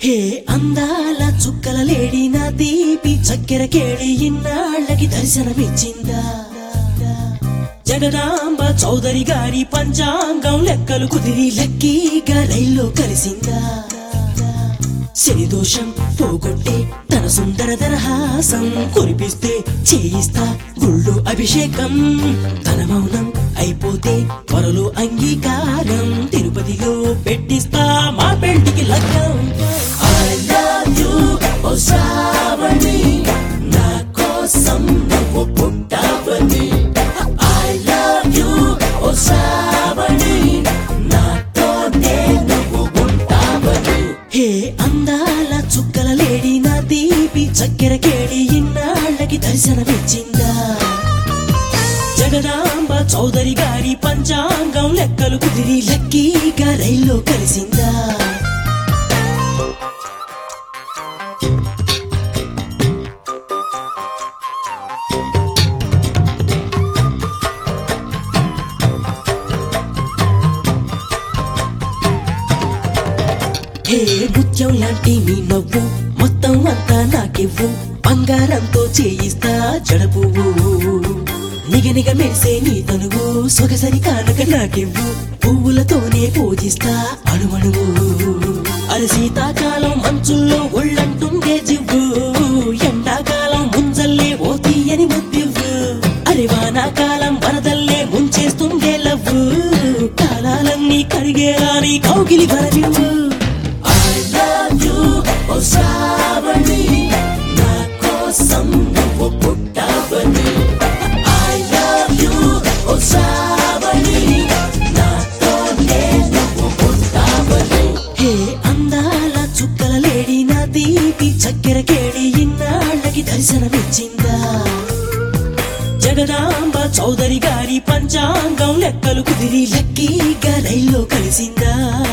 హే అందాల చుక్కల లేడి నా దీపి చక్కెర కేళి ఇన్నాళ్ళకి దర్శనమిచ్చిందా జగదాంబ చౌదరి గారి పంచాంగం లెక్కలు కుదిరి లక్కీగా రైల్లో కలిసిందా శని దోషం పోగొట్టే తన సుందర దరహాసం కురిపిస్తే చేయిస్తా గుళ్ళు అభిషేకం తన మౌనం అయిపోతే త్వరలో అంగీకారం తిరుపతిలో పెట్టిస్తా మా పెళ్లికి లగ్గం I love you, ఓ శ్రావణి నా కోసం నువ్వు పుట్టావని I love you, ఓ శ్రావణి నాతోనే నువ్వు ఉంటావని హే అందాల చుక్కల లేడి నా దీపి చక్కెర కేడి ఇన్నాళ్ళకి దర్శనమిచ్చిందా జగదాంబ చౌదరి గారి పంచాంగం లెక్కలు కుదిరి లక్కీగా రైల్లో కలిసిందా హే ముత్యం లాంటి నీ నవ్వు మొత్తం అంతా నాకివ్వు బంగారంతో చేయిస్తా జడపువ్వు నిగనిగ మెరిసే నీ తనువు సొగసరి కానుక నాకివ్వు పువ్వులతోనే పూజిస్తా అణువణువు అరి శీతాకాలం మంచుల్లో ఒళ్ళంటుండే జివ్వు ఎండాకాలం ముంజల్లే ఓ తీయని ముద్దివ్వు అరి వానాకాలం వరదల్లే ముంచేస్తుండే లవ్వు కాలాలన్నీ కరిగేలా నీ కౌగిలి వరవివ్వు I love you, ఓ శ్రావణి నా కోసం నువ్వు పుట్టావని I love you, ఓ శ్రావణి నాతోనే నువ్వు పుట్టావని హే అందాల చుక్కల లేడి నా దీపి చక్కెర కేడి ఇన్నాళ్ళకి దర్శనమిచ్చిందా జగదాంబ చౌదరి గారి పంచాంగం లెక్కలు కుదిరి లక్కీగా రైల్లో కలిసిందా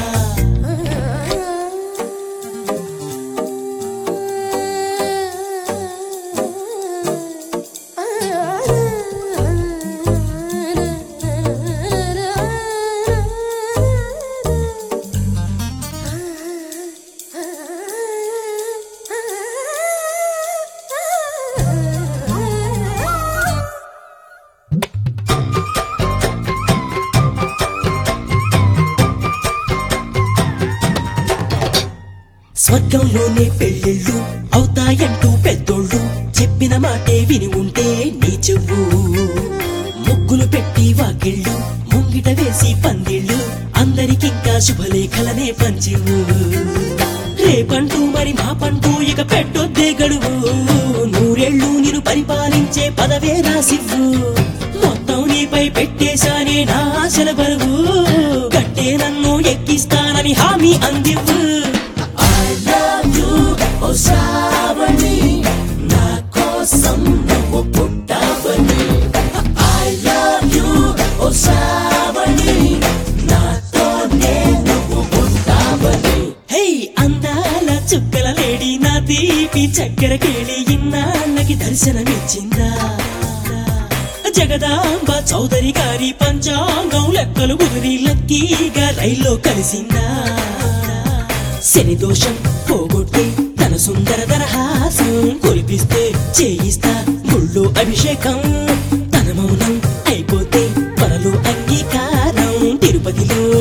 స్వర్గంలోనే పెళ్ళిళ్ళు అవుతాయంటూ పెద్దోళ్ళు చెప్పిన మాటే విని ఉంటే నీ చెవు ముగ్గులు పెట్టి వాకిళ్ళు ముంగిట వేసి పందిళ్ళు అందరికింకా శుభలేఖలనే పంచివు రేపంటూ మరి మా పంటూ ఇక పెట్టొద్దే గడువు నూరేళ్ళు నేను పరిపాలించే పదవే రాసివ్వు మొత్తం నీపై పెట్టేశానే నా ఆశల బరువు కట్టే నన్ను ఎక్కిస్తానని హామీ అందివ్వు I love you, ఓ శ్రావణి నా కోసం నువ్వు పుట్టావని I love you, ఓ శ్రావణి నాతోనే నువ్వు ఉంటావని హే అందాల చుక్కల లేడి నా దీపి చక్కెర కేళి ఇన్నాళ్ళకి దర్శనమిచ్చిందా జగదాంబ చౌదరి గారి పంచాంగం లెక్కలు కుదిరి లక్కీగా రైల్లో కలిసిందా శని దోషం పోగొట్టి తన సుందర దరహాసం కురిపిస్తే చేయిస్తా గుళ్ళు అభిషేకం తన మౌనం అయిపోతే త్వరలో అంగీకారం తిరుపతిలో